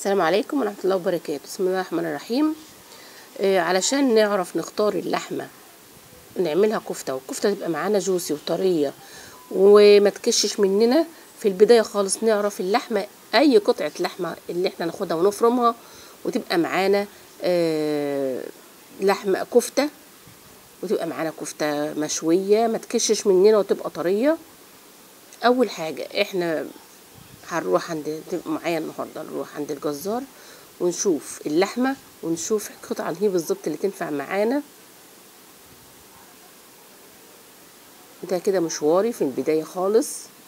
السلام عليكم ورحمة الله وبركاته بسم الله الرحمن الرحيم آه علشان نعرف نختار اللحمة نعملها كفتة والكفتة تبقى معانا جوسي وطرية وما تكشش مننا في البداية خالص نعرف اللحمة أي قطعة لحمة اللي احنا ناخدها ونفرمها وتبقى معانا آه لحمة كفتة وتبقى معانا كفتة مشوية ما تكشش مننا وتبقى طرية أول حاجة احنا هنروح عند تبقى معايا النهارده نروح عند الجزار ونشوف اللحمه ونشوف القطعه هي بالظبط اللي تنفع معانا ده كده مشواري في البدايه خالص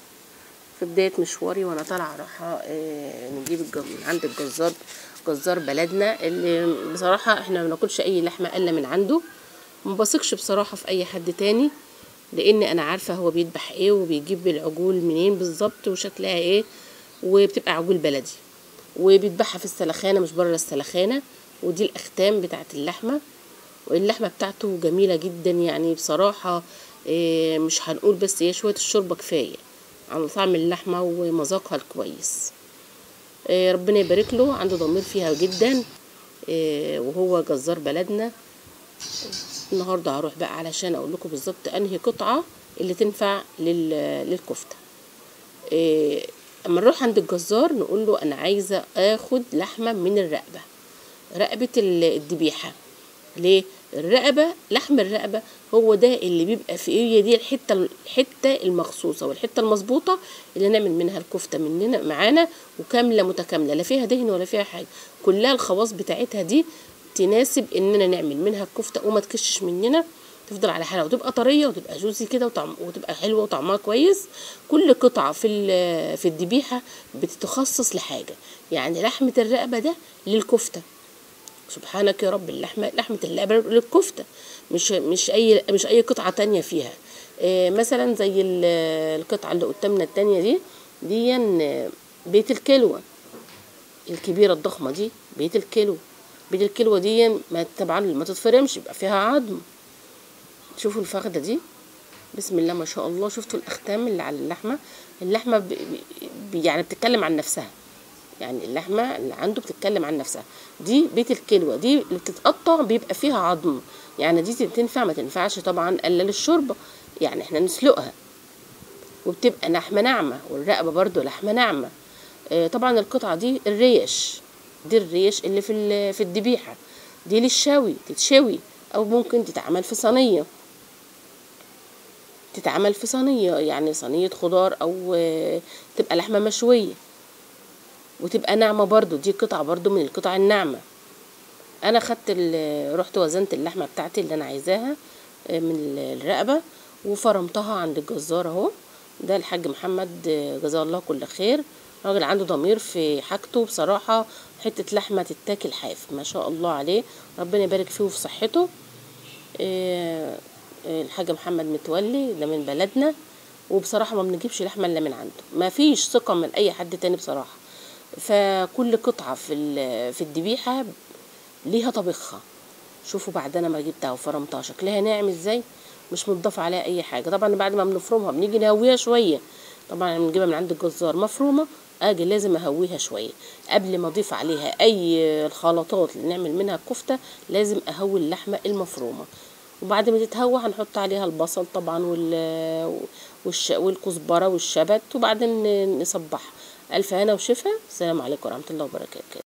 في بدايه مشواري وانا طالعه رايحه آه نجيب من عند الجزار جزار بلدنا اللي بصراحه احنا ما بناكلش اي لحمه الا من عنده ما بثقش بصراحه في اي حد تاني لان انا عارفه هو بيذبح ايه وبيجيب العجول منين بالظبط وشكلها ايه وبتبقى عجول بلدي وبيذبحها في السلخانه مش بره السلخانه ودي الاختام بتاعه اللحمه واللحمه بتاعته جميله جدا يعني بصراحه إيه مش هنقول بس هي شويه الشوربه كفايه عن طعم اللحمه ومذاقها الكويس إيه ربنا يبارك له عنده ضمير فيها جدا إيه وهو جزار بلدنا النهارده هروح بقى علشان اقول لكم بالظبط انهي قطعه اللي تنفع للكفته إيه اما نروح عند الجزار نقول له انا عايزه اخد لحمه من الرقبه رقبه الذبيحه ليه الرقبه لحم الرقبه هو ده اللي بيبقى في هي دي الحته الحته المخصوصه والحته المظبوطه اللي نعمل منها الكفته مننا معانا وكامله متكامله لا فيها دهن ولا فيها حاجه كلها الخواص بتاعتها دي تناسب اننا نعمل منها الكفته وما تكشش مننا تفضل على حالها وتبقى طريه وتبقى جوسي كده وطعم وتبقى حلوه وطعمها كويس كل قطعه في في الذبيحه بتتخصص لحاجه يعني لحمه الرقبه ده للكفته سبحانك يا رب اللحمه لحمه الرقبه للكفته مش مش اي مش اي قطعه تانية فيها إيه مثلا زي القطعه اللي قدامنا التانية دي دي بيت الكلوه الكبيره الضخمه دي بيت الكلو بيت الكلوه دي ما طبعا ما تتفرمش يبقى فيها عظم شوفوا الفخده دي بسم الله ما شاء الله شفتوا الاختام اللي على اللحمه اللحمه ب... ب... يعني بتتكلم عن نفسها يعني اللحمه اللي عنده بتتكلم عن نفسها دي بيت الكلوه دي اللي بتتقطع بيبقى فيها عظم يعني دي تنفع ما تنفعش طبعا الا للشوربه يعني احنا نسلقها وبتبقى لحمه ناعمه والرقبه برضو لحمه ناعمه آه طبعا القطعه دي الريش دي الريش اللي في في الذبيحه دي للشوي تتشوي او ممكن تتعمل في صينيه تتعمل في صينيه يعني صينيه خضار او تبقى لحمه مشويه وتبقى ناعمه برضو دي قطعه برضو من القطع الناعمه انا خدت رحت وزنت اللحمه بتاعتي اللي انا عايزاها من الرقبه وفرمتها عند الجزار اهو ده الحاج محمد جزاه الله كل خير راجل عنده ضمير في حاجته بصراحه حته لحمه تتاكل حاف ما شاء الله عليه ربنا يبارك فيه وفي صحته إيه الحاج محمد متولي ده من بلدنا وبصراحه ما بنجيبش لحمه الا من عنده ما فيش ثقه من اي حد تاني بصراحه فكل قطعه في في الذبيحه ليها طبخها شوفوا بعد انا ما جبتها وفرمتها شكلها ناعم ازاي مش متضاف عليها اي حاجه طبعا بعد ما بنفرمها بنيجي نهويها شويه طبعا بنجيبها من عند الجزار مفرومه اجي لازم اهويها شويه قبل ما اضيف عليها اي الخلطات اللي نعمل منها الكفته لازم اهوي اللحمه المفرومه وبعد ما تتهوى هنحط عليها البصل طبعا وال والش... والكزبره والشبت وبعدين نصبحها الف هنا وشفا السلام عليكم ورحمه الله وبركاته